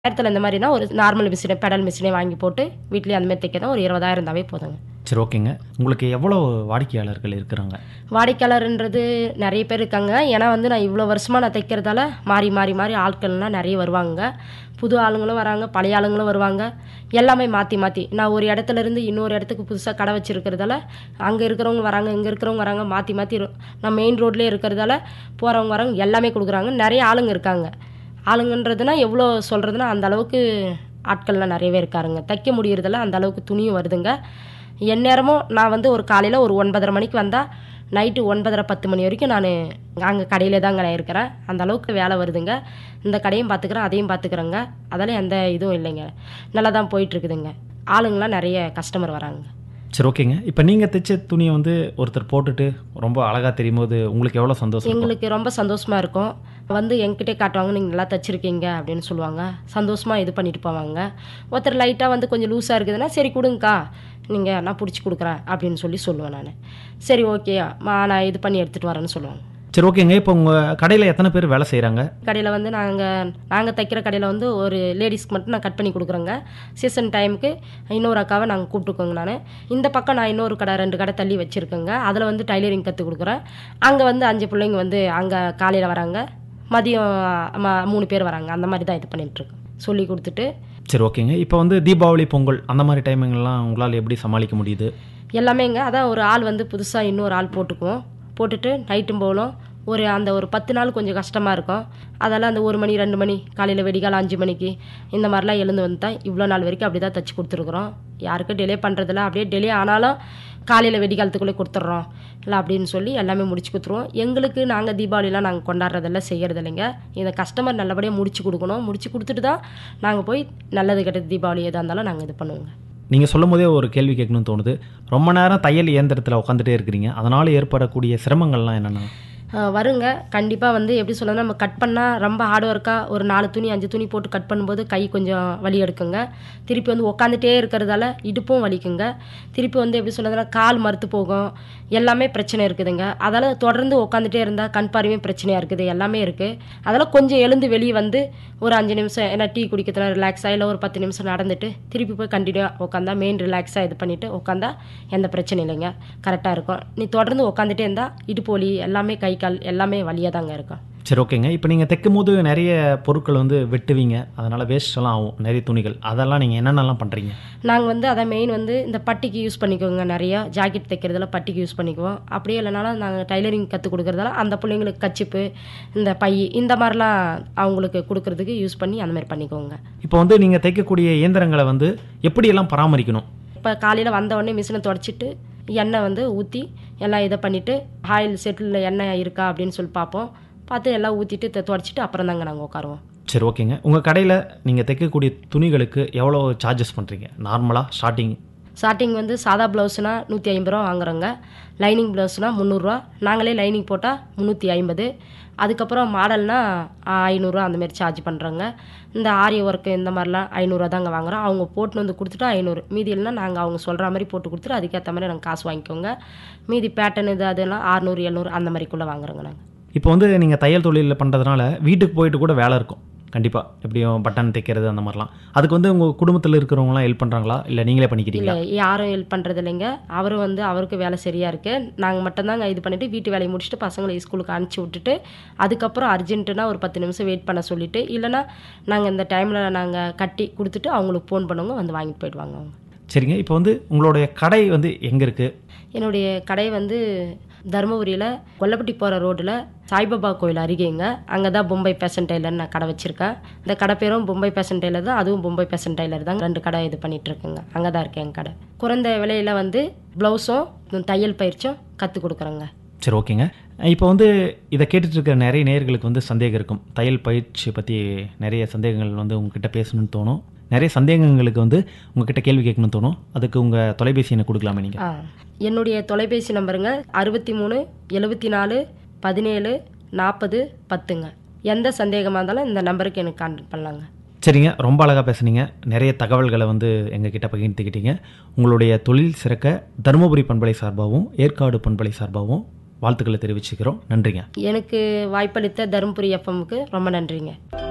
நேரத்தில் இந்த மாதிரினா ஒரு நார்மல் மிஷினை பெடல் மிஷினே வாங்கி போட்டு வீட்லேயே அந்த மாதிரி தைக்க தான் ஒரு இருபதாயிரம் இருந்தாவே போதுங்க சரி ஓகேங்க உங்களுக்கு எவ்வளோ வாடிக்கையாளர்கள் இருக்கிறாங்க வாடிக்கையாளர்ன்றது நிறைய பேர் இருக்காங்க ஏன்னா வந்து நான் இவ்வளோ வருஷமாக நான் தைக்கிறதால மாறி மாறி மாறி ஆட்கள்லாம் நிறைய வருவாங்க புது ஆளுங்களும் வராங்க பழைய ஆளுங்களும் வருவாங்க எல்லாமே மாற்றி மாற்றி நான் ஒரு இடத்துல இருந்து இன்னொரு இடத்துக்கு புதுசாக கடை வச்சுருக்கிறதால அங்கே இருக்கிறவங்க வராங்க இங்கே இருக்கிறவங்க வராங்க மாற்றி மாற்றி நான் மெயின் ரோட்லேயே இருக்கிறதால போகிறவங்க வரவங்க எல்லாமே கொடுக்குறாங்க நிறைய ஆளுங்க இருக்காங்க ஆளுங்கன்றதுனா எவ்வளோ சொல்கிறதுனா அந்த அளவுக்கு ஆட்கள்லாம் நிறையவே இருக்காருங்க தைக்க முடியறதில்ல அந்த அளவுக்கு துணியும் வருதுங்க எந்நேரமும் நான் வந்து ஒரு காலையில் ஒரு ஒன்பதரை மணிக்கு வந்தால் நைட்டு ஒன்பதரை பத்து மணி வரைக்கும் நான் அங்கே கடையிலே தாங்க நான் இருக்கிறேன் அந்த அளவுக்கு வேலை வருதுங்க இந்த கடையும் பார்த்துக்கிறேன் அதையும் பார்த்துக்கிறேங்க அதெல்லாம் எந்த இதுவும் இல்லைங்க நல்லா தான் போயிட்டுருக்குதுங்க ஆளுங்களாம் நிறைய கஸ்டமர் வராங்க சரி ஓகேங்க இப்போ நீங்கள் தைச்ச துணியை வந்து ஒருத்தர் போட்டுட்டு ரொம்ப அழகாக தெரியும் போது உங்களுக்கு எவ்வளோ சந்தோஷம் இருக்கும்? எங்களுக்கு ரொம்ப சந்தோஷமா இருக்கும் வந்து என்கிட்டே காட்டுவாங்க நீங்கள் நல்லா தச்சிருக்கீங்க அப்படின்னு சொல்லுவாங்க சந்தோஷமா இது பண்ணிட்டு போவாங்க ஒருத்தர் லைட்டாக வந்து கொஞ்சம் லூஸாக இருக்குதுன்னா சரி கொடுங்கக்கா நீங்கள் நான் பிடிச்சி கொடுக்குறேன் அப்படின்னு சொல்லி சொல்லுவேன் நான் சரி ஓகே மா நான் இது பண்ணி எடுத்துகிட்டு வரேன்னு சொல்லுவாங்க சரி ஓகேங்க இப்போ உங்கள் கடையில் எத்தனை பேர் வேலை செய்கிறாங்க கடையில் வந்து நாங்கள் நாங்கள் தைக்கிற கடையில் வந்து ஒரு லேடிஸ்க்கு மட்டும் நான் கட் பண்ணி கொடுக்குறேங்க சீசன் டைமுக்கு இன்னொரு அக்காவை நாங்கள் கூப்பிட்டுக்கோங்க நான் இந்த பக்கம் நான் இன்னொரு கடை ரெண்டு கடை தள்ளி வச்சுருக்கேங்க அதில் வந்து டைலரிங் கற்றுக் கொடுக்குறேன் அங்கே வந்து அஞ்சு பிள்ளைங்க வந்து அங்கே காலையில் வராங்க மதியம் ம- மூணு பேர் வராங்க அந்த மாதிரி தான் இது பண்ணிகிட்ருக்கோம் சொல்லி கொடுத்துட்டு சரி ஓகேங்க இப்போ வந்து தீபாவளி பொங்கல் அந்த மாதிரி டைமிங்லாம் உங்களால் எப்படி சமாளிக்க முடியுது எல்லாமேங்க அதான் ஒரு ஆள் வந்து புதுசாக இன்னொரு ஆள் போட்டுக்குவோம் போட்டுட்டு நைட்டும் போகலாம் ஒரு அந்த ஒரு பத்து நாள் கொஞ்சம் கஷ்டமாக இருக்கும் அதெல்லாம் அந்த ஒரு மணி ரெண்டு மணி காலையில் வெடிகாலம் அஞ்சு மணிக்கு இந்த மாதிரிலாம் எழுந்து வந்து தான் இவ்வளோ நாள் வரைக்கும் அப்படி தான் தச்சு கொடுத்துருக்குறோம் யாருக்கும் டிலே பண்ணுறதில்ல அப்படியே டிலே ஆனாலும் காலையில் வெடிகாலத்துக்குள்ளே கொடுத்துட்றோம் இல்லை அப்படின்னு சொல்லி எல்லாமே முடிச்சு கொடுத்துருவோம் எங்களுக்கு நாங்கள் தீபாவளிலாம் நாங்கள் கொண்டாடுறதெல்லாம் செய்கிறது இல்லைங்க இந்த கஸ்டமர் நல்லபடியாக முடிச்சு கொடுக்கணும் முடிச்சு கொடுத்துட்டு தான் நாங்கள் போய் நல்லது கெட்டது தீபாவளி எதாக இருந்தாலும் நாங்கள் இது பண்ணுவோங்க நீங்கள் சொல்லும் போதே ஒரு கேள்வி கேட்கணும்னு தோணுது ரொம்ப நேரம் தையல் இயந்திரத்தில் உட்காந்துட்டே இருக்கிறீங்க அதனால் ஏற்படக்கூடிய சிரமங்கள்லாம் என்னென்ன ஆஹ் வருங்க கண்டிப்பாக வந்து எப்படி சொல்றது நம்ம கட் பண்ணால் ரொம்ப ஹார்ட் ஒர்க்காக ஒரு நாலு துணி அஞ்சு துணி போட்டு கட் பண்ணும்போது கை கொஞ்சம் வலி எடுக்குங்க திருப்பி வந்து உட்காந்துட்டே இருக்கிறதால இடுப்பும் வலிக்குங்க திருப்பி வந்து எப்படி சொல்றதுன்னா கால் மறுத்து போகும் எல்லாமே பிரச்சனை இருக்குதுங்க அதால் தொடர்ந்து உட்காந்துட்டே இருந்தால் கண் பார்வையும் பிரச்சனையாக இருக்குது எல்லாமே இருக்குது அதெல்லாம் கொஞ்சம் எழுந்து வெளியே வந்து ஒரு அஞ்சு நிமிஷம் ஏன்னா டீ குடிக்கிறதுனா ரிலாக்ஸாக இல்லை ஒரு பத்து நிமிஷம் நடந்துட்டு திருப்பி போய் கண்டினியூவாக உட்காந்தா மெயின் ரிலாக்ஸாக இது பண்ணிவிட்டு உட்காந்தா எந்த பிரச்சனையும் இல்லைங்க கரெக்டாக இருக்கும் நீ தொடர்ந்து உட்காந்துட்டே இருந்தால் இடுப்பு வலி எல்லாமே கை கால் எல்லாமே வலியாக தாங்க இருக்கும் சரி ஓகேங்க இப்போ நீங்கள் தைக்கும் போது நிறைய பொருட்கள் வந்து வெட்டுவீங்க அதனால் வேஸ்ட் எல்லாம் ஆகும் நிறைய துணிகள் அதெல்லாம் நீங்கள் என்னென்னலாம் பண்ணுறீங்க நாங்கள் வந்து அதை மெயின் வந்து இந்த பட்டிக்கு யூஸ் பண்ணிக்குவோங்க நிறையா ஜாக்கெட் தைக்கிறதுல பட்டிக்கு யூஸ் பண்ணிக்குவோம் அப்படியே இல்லைனாலும் நாங்கள் டைலரிங் கற்றுக் கொடுக்குறதால அந்த பிள்ளைங்களுக்கு கச்சிப்பு இந்த பை இந்த மாதிரிலாம் அவங்களுக்கு கொடுக்கறதுக்கு யூஸ் பண்ணி அந்த மாதிரி பண்ணிக்குவோங்க இப்போ வந்து நீங்கள் தைக்கக்கூடிய இயந்திரங்களை வந்து எப்படியெல்லாம் பராமரிக்கணும் இப்போ காலையில் வந்த உடனே மிஷினை தொடச்சிட்டு எண்ணெய் வந்து ஊற்றி எல்லாம் இதை பண்ணிவிட்டு ஆயில் செட்டில் எண்ணெய் இருக்கா அப்படின்னு சொல்லி பார்ப்போம் பார்த்து எல்லாம் ஊற்றிட்டு தொடச்சிட்டு அப்புறம் தாங்க நாங்கள் உட்காருவோம் சரி ஓகேங்க உங்கள் கடையில் நீங்கள் தைக்கக்கூடிய துணிகளுக்கு எவ்வளோ சார்ஜஸ் பண்ணுறீங்க நார்மலாக ஸ்டார்டிங் ஸ்டார்டிங் வந்து சாதா ப்ளவுஸ்னா நூற்றி ஐம்பது ரூபா வாங்குறோங்க லைனிங் ப்ளவுஸ்னால் முந்நூறுரூவா நாங்களே லைனிங் போட்டால் முந்நூற்றி ஐம்பது அதுக்கப்புறம் மாடல்னா ஐநூறுரூவா அந்த மாதிரி சார்ஜ் பண்ணுறோங்க இந்த ஆரிய ஒர்க்கு இந்த மாதிரிலாம் ஐநூறுரூவா தாங்க வாங்குறோம் அவங்க போட்டு வந்து கொடுத்துட்டு ஐநூறு மீதி இல்லைனா நாங்கள் அவங்க சொல்கிற மாதிரி போட்டு கொடுத்துட்டு அதுக்கேற்ற மாதிரி நாங்கள் காசு வாங்கிக்கோங்க மீதி பேட்டர்ன் இது அதெல்லாம் அறுநூறு எழுநூறு அந்த மாதிரிக்குள்ளே வாங்குறோங்க நாங்கள் இப்போ வந்து நீங்கள் தையல் தொழிலில் பண்ணுறதுனால வீட்டுக்கு போயிட்டு கூட வேலை இருக்கும் கண்டிப்பாக எப்படியும் பட்டன் தைக்கிறது அந்த மாதிரிலாம் அதுக்கு வந்து உங்கள் குடும்பத்தில் இருக்கிறவங்களாம் ஹெல்ப் பண்ணுறாங்களா இல்லை நீங்களே பண்ணிக்கிறீங்களா இல்லை யாரும் ஹெல்ப் பண்ணுறது இல்லைங்க அவரும் வந்து அவருக்கு வேலை சரியாக இருக்குது நாங்கள் மட்டும்தாங்க இது பண்ணிவிட்டு வீட்டு வேலையை முடிச்சுட்டு பசங்களை ஸ்கூலுக்கு அனுப்பிச்சி விட்டுட்டு அதுக்கப்புறம் அர்ஜென்ட்டுனா ஒரு பத்து நிமிஷம் வெயிட் பண்ண சொல்லிவிட்டு இல்லைனா நாங்கள் இந்த டைமில் நாங்கள் கட்டி கொடுத்துட்டு அவங்களுக்கு ஃபோன் பண்ணுவோங்க வந்து வாங்கிட்டு போயிடுவாங்க அவங்க சரிங்க இப்போ வந்து உங்களுடைய கடை வந்து எங்கே இருக்குது என்னுடைய கடை வந்து தருமபுரியில் கொல்லப்பட்டி போகிற ரோட்டில் சாய்பாபா கோயில் அருகேங்க அங்கே தான் பொம்பை பேஷன் டெய்லர் நான் கடை வச்சுருக்கேன் இந்த கடை பேரும் பொம்பை பேஷன் டெய்லர் தான் அதுவும் பொம்பை பேஷன் டெய்லர் தான் ரெண்டு கடை இது பண்ணிட்டு இருக்குங்க அங்கே தான் இருக்கேன் என் கடை குறைந்த விலையில் வந்து ப்ளவுஸும் தையல் பயிற்சியும் கற்றுக் கொடுக்குறேங்க சரி ஓகேங்க இப்போ வந்து இதை கேட்டுட்டு இருக்கிற நிறைய நேயர்களுக்கு வந்து சந்தேகம் இருக்கும் தையல் பயிற்சி பற்றி நிறைய சந்தேகங்கள் வந்து உங்ககிட்ட பேசணும்னு தோணும் நிறைய சந்தேகங்களுக்கு வந்து உங்ககிட்ட கேள்வி கேட்கணும்னு தோணும் அதுக்கு உங்கள் தொலைபேசி எண்ணை கொடுக்கலாமே நீங்கள் ஆ என்னுடைய தொலைபேசி நம்பருங்க அறுபத்தி மூணு எழுபத்தி நாலு பதினேழு நாற்பது பத்துங்க எந்த சந்தேகமாக இருந்தாலும் இந்த நம்பருக்கு எனக்கு கான்டாக்ட் பண்ணலாங்க சரிங்க ரொம்ப அழகாக பேசுனீங்க நிறைய தகவல்களை வந்து எங்ககிட்ட பகிர்ந்துக்கிட்டீங்க உங்களுடைய தொழில் சிறக்க தருமபுரி பண்பலை சார்பாகவும் ஏற்காடு பண்பலை சார்பாகவும் வாழ்த்துக்களை தெரிவிச்சுக்கிறோம் நன்றிங்க எனக்கு வாய்ப்பளித்த தருமபுரி எஃப்எம்க்கு ரொம்ப நன்றிங்க